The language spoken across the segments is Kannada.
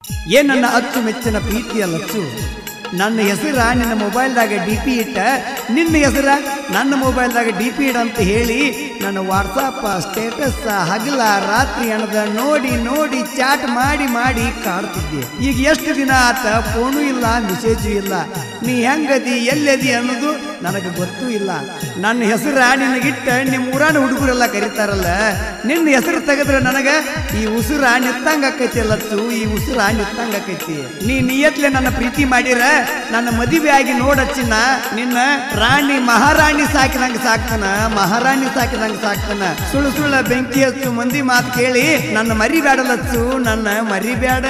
ಏ ನನ್ನ ಅಚ್ಚು ಮೆಚ್ಚಿನ ಪ್ರೀತಿಯ ಲಚ್ಚು ನನ್ನ ಹೆಸರ ನಿನ್ನ ಮೊಬೈಲ್ದಾಗ ಡಿ ಪಿ ಇಟ್ಟ ನಿನ್ನ ಹೆಸರ ನನ್ನ ಮೊಬೈಲ್ದಾಗ ಡಿ ಪಿ ಇಡ ಅಂತ ಹೇಳಿ ನನ್ನ ವಾಟ್ಸಪ್ ಸ್ಟೇಟಸ್ ಹಗಲ ರಾತ್ರಿ ಅಣದ ನೋಡಿ ನೋಡಿ ಚಾಟ್ ಮಾಡಿ ಮಾಡಿ ಕಾಡ್ತಿದ್ದೆ ಈಗ ಎಷ್ಟು ದಿನ ಆತ ಫೋನು ಇಲ್ಲ ಮೆಸೇಜು ಇಲ್ಲ ನೀ ಹೆಂಗದಿ ಎಲ್ಲದಿ ಅನ್ನೋದು ನನಗೆ ಗೊತ್ತೂ ಇಲ್ಲ ನನ್ನ ಹೆಸರ ನಿನಗಿಟ್ಟ ನಿಮ್ಮ ಊರಾನ ಹುಡುಗರೆಲ್ಲ ಕರೀತಾರಲ್ಲ ನಿನ್ನ ಹೆಸರು ತೆಗೆದ್ರೆ ನನಗೆ ಈ ಉಸಿರ ನಿತ್ತಂಗ ಆಕೈತಿ ಲಚ್ಚು ಈ ಉಸಿರ ನಿತ್ತಂಗ ಆಕೈತಿ ನೀ ನಿಯತ್ಲೆ ನನ್ನ ಪ್ರೀತಿ ಮಾಡಿರ ನನ್ನ ಮದುವೆ ಆಗಿ ನೋಡಚ್ಚಿನ ನಿನ್ನ ರಾಣಿ ಮಹಾರಾಣಿ ಸಾಕಿದಂಗ ಸಾಕ್ತಾನ ಮಹಾರಾಣಿ ಸಾಕಿದಂಗ ಸಾಕ್ತಾನ ಸುಳ್ಳು ಸುಳ್ಳ ಬೆಂಕಿ ಹಚ್ಚು ಮಂದಿ ಮಾತು ಕೇಳಿ ನನ್ನ ಮರಿಬೇಡ ಲಚ್ಚು ನನ್ನ ಮರಿಬೇಡ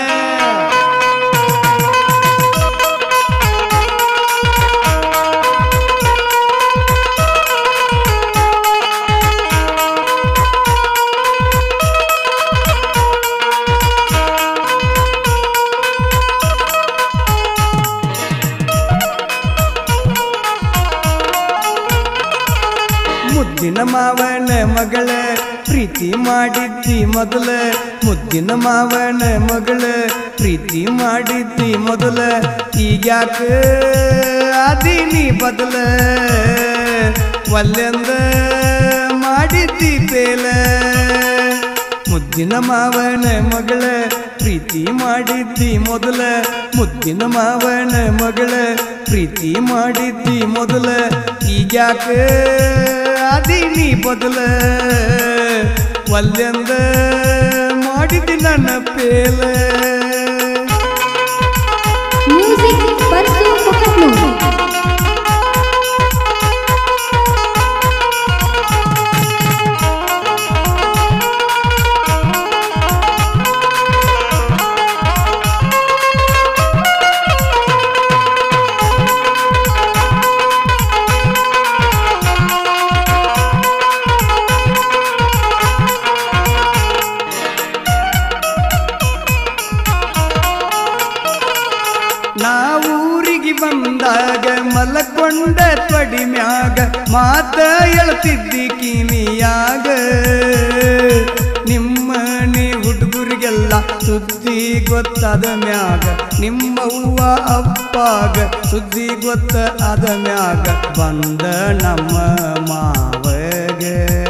ಮುದ್ದಿನ ಮಾವನ ಮಗಳ ಪ್ರೀತಿ ಮಾಡಿದ್ದಿ ಮೊದಲ ಮುದ್ದಿನ ಮಾವನ ಮಗಳ ಪ್ರೀತಿ ಮಾಡಿದ್ದಿ ಮೊದಲ ಈಗ್ಯಾಕ ಅದೀನಿ ಬದಲ ಒಲ್ಲೆಂದ ಮಾಡಿದ್ದಿ ಬೇಲ ಮುದ್ದಿನ ಮಾವನ ಮಗಳ ಪ್ರೀತಿ ಮಾಡಿದ್ದಿ ಮೊದಲ ಮುದ್ದಿನ ಮಾವನ ಮಗಳ ಪ್ರೀತಿ ಮಾಡಿದ್ದಿ ಮೊದಲ ಈಗ್ಯಾಕ ಅದೀನಿ ಬದಲ ಒಲ್ಲೆಂದ ಮಾಡಿದ್ದಿ ನನ್ನ ಪೇಲ ಮ್ಯೂಸಿಕ್ ಪರ್ಸು ಕೊಕಟ್ನೂರು ನಾವೂರಿಗೆ ಬಂದಾಗ ಮಲಕೊಂಡ ತೊಡಿ ಮ್ಯಾಗ ಮಾತ ಹೇಳ್ತಿದ್ದಿ ಕಿವಿಯಾಗ ನಿಮ್ಮ ನೀ ಹುಡುಗರಿಗೆಲ್ಲ ಸುದ್ದಿ ಗೊತ್ತಾದ ಮ್ಯಾಗ ನಿಮ್ಮ ಹೂವ ಅಪ್ಪಾಗ ಸುದ್ದಿ ಗೊತ್ತ ಅದ ಮ್ಯಾಗ ಬಂದ ನಮ್ಮ ಮಾವಗ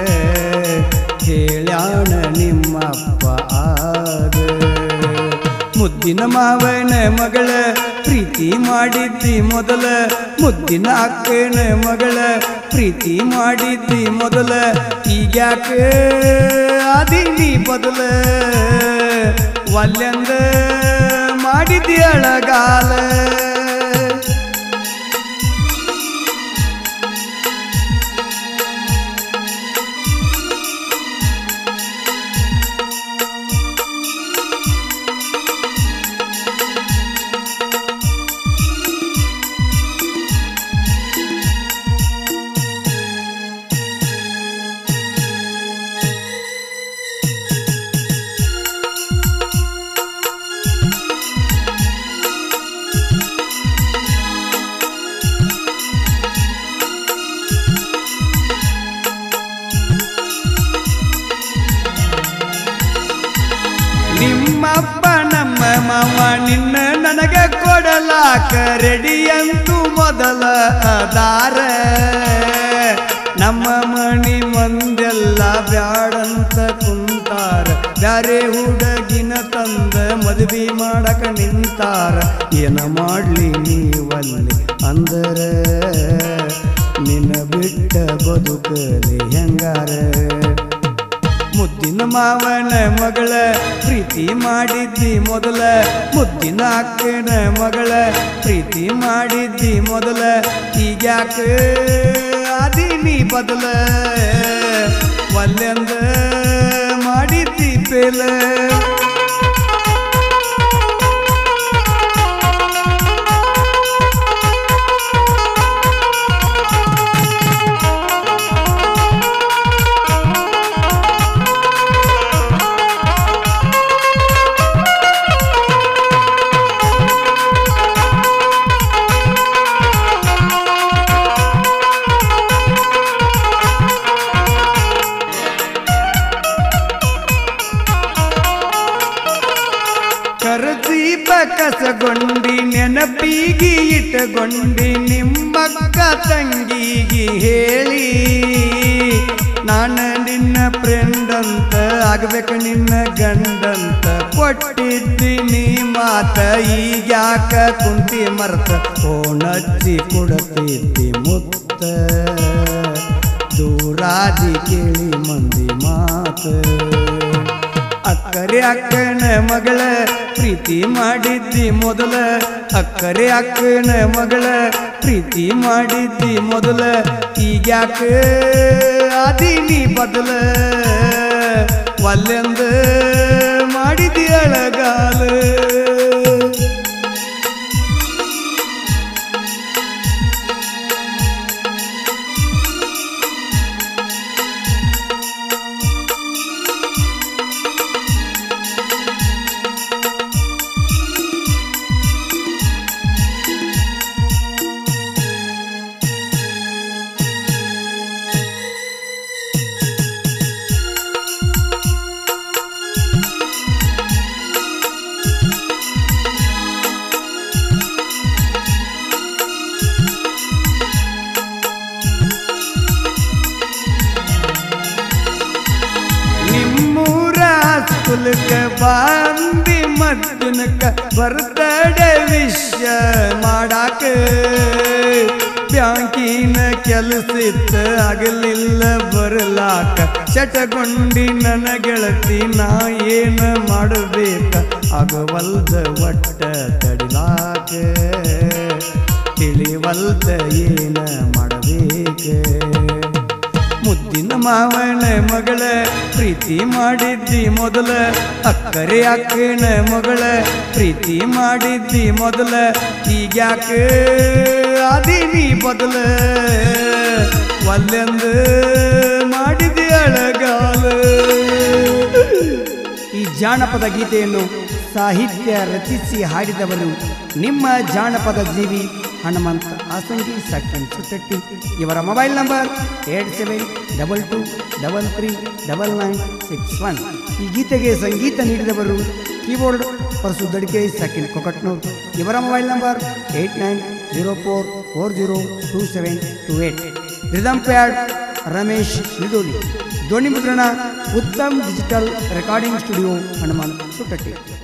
ಹೇಳ್ಯಾಣ ನಿಮ್ಮಪ್ಪ ಆಗ ಮುದ್ದಿನ ಮಾವನ ಮಗಳ ಪ್ರೀತಿ ಮಾಡಿದ್ದಿ ಮೊದಲ ಮುದ್ದಿನ ಅಕ್ಕನ ಮಗಳ ಪ್ರೀತಿ ಮಾಡಿದ್ದಿ ಮೊದಲ ಈಗ್ಯಾಕ ಅದೀನಿ ಬದಲ ಒಲ್ಲೆಂದ ಮಾಡಿದ್ದಿ ಅಳಗಾಲ ನಿಮ್ಮಪ್ಪ ನಮ್ಮ ಮಾವ ನಿನ್ನ ನನಗ ಕೊಡಲಾಕ ರೆಡಿ ಅಂತೂ ಮೊದಲ ಅದಾರ ನಮ್ಮ ಮಣಿ ಮಂದೆಲ್ಲ ಬ್ಯಾಡಂತ ಕುಂತಾರ ಬ್ಯಾರೆ ಹುಡುಗಿನ ತಂದ ಮದುವೆ ಮಾಡಕ ನಿಂತಾರ ಏನ ಮಾಡ್ಲಿ ನೀವಲ್ಲಿ ಅಂದರ ನಿನ್ನ ಬಿಟ್ಟ ಬದುಕಲಿ ಹೆಂಗಾರ ಮುದ್ದಿನ ಮಾವನ ಮಗಳ ಪ್ರೀತಿ ಮಾಡಿದ್ದಿ ಮೊದಲ ಮುದ್ದಿನ ಅಕ್ಕನ ಮಗಳ ಪ್ರೀತಿ ಮಾಡಿದ್ದಿ ಮೊದಲ ಈಗ್ಯಾಕ ಅದೀನಿ ಬದಲ ಒಲ್ಲೆಂದ ಮಾಡಿದ್ದಿ ಪೇಲ ದೀಪ ಕಸಗೊಂಡಿ ನೆನಪಿಗಿ ಇಟ್ಟಗೊಂಡಿ ನಿಮ್ಮಕ್ಕ ತಂಗಿಗಿ ಹೇಳಿ ನಾನು ನಿನ್ನ ಫ್ರೆಂಡ್ ಅಂತ ಆಗ್ಬೇಕು ನಿನ್ನ ಗಂಡಂತ ಕೊಟ್ಟಿದ್ದೀನಿ ಮಾತ ಈಗ್ಯಾಕ ಕುಂತಿ ಮರ್ತ ಫೋನಚ್ಚಿ ಕೊಡತಿದ್ದಿ ಮುತ್ತ ದೂರಾದಿ ಕೇಳಿ ಮಂದಿ ಮಾತು ಅಕ್ಕರೆ ಅಕ್ಕನ ಮಗಳ ಪ್ರೀತಿ ಮಾಡಿದ್ದಿ ಮೊದಲ ಅಕ್ಕರೆ ಅಕ್ಕನ ಮಗಳ ಪ್ರೀತಿ ಮಾಡಿದ್ದಿ ಮೊದಲ ಈಗ್ಯಾಕ ಆದೀನಿ ಬದಲ ಒಲ್ಲೆಂದ ಮಾಡಿದಿ ಅಳಗಾಲ ನಿಮ್ಮೂರ ಸ್ಕೂಲ್ಕ ಬಂದಿ ಮದ್ದನಕ ಬರ್ತಡೆ ವಿಷಯ ಮಾಡಾಕ ಬ್ಯಾಂಕಿನ ಕೆಲಸಿತ್ತ ಆಗಲಿಲ್ಲ ಬರಲಾಕ ಚಟಗೊಂಡಿ ನನ್ನ ಗೆಳತಿ ನಾ ಏನ ಮಾಡಬೇಕ ಆಗವಲ್ದ ಒಟ್ಟ ತಡಿಲಾಕ ತಿಳಿವಲ್ದ ಏನ ಮಾಡಬೇಕ ಮುದ್ದಿನ ಮಾವನ ಮಗಳ ಪ್ರೀತಿ ಮಾಡಿದ್ದಿ ಮೊದಲ ಅಕ್ಕರೆ ಅಕ್ಕನ ಮಗಳ ಪ್ರೀತಿ ಮಾಡಿದ್ದಿ ಮೊದಲ ಈಗ್ಯಾಕ ಆದೀನಿ ಬದಲ ಒಲ್ಲೆಂದ ಮಾಡಿದಿ ಅಳಗಾಲ ಈ ಜಾನಪದ ಗೀತೆಯನ್ನು ಸಾಹಿತ್ಯ ರಚಿಸಿ ಹಾಡಿದವರು ನಿಮ್ಮ ಜಾನಪದ ಜೀವಿ ಹನುಮಂತ ಆಸಂಗಿ ಸೆಕೆಂಡ್ ಸುತ್ತಟ್ಟಿ ಇವರ mobile number eight seven double two double three double nine six one ಈ ಗೀತೆಗೆ ಸಂಗೀತ ನೀಡಿದವರು ಕೀಬೋರ್ಡ್ ಪರಸು ದಡಿಕೆ ಸೆಕೆಂಡ್ ಕೊಕಟ್ನೂರ್ ಇವರ mobile number eight nine zero four four zero two seven two eight rhythm pad Ramesh Nidoli ಧ್ವನಿ ಮುದ್ರಣ Uttam digital recording studio Hanuman ಸುಟ್ಟಟ್ಟಿ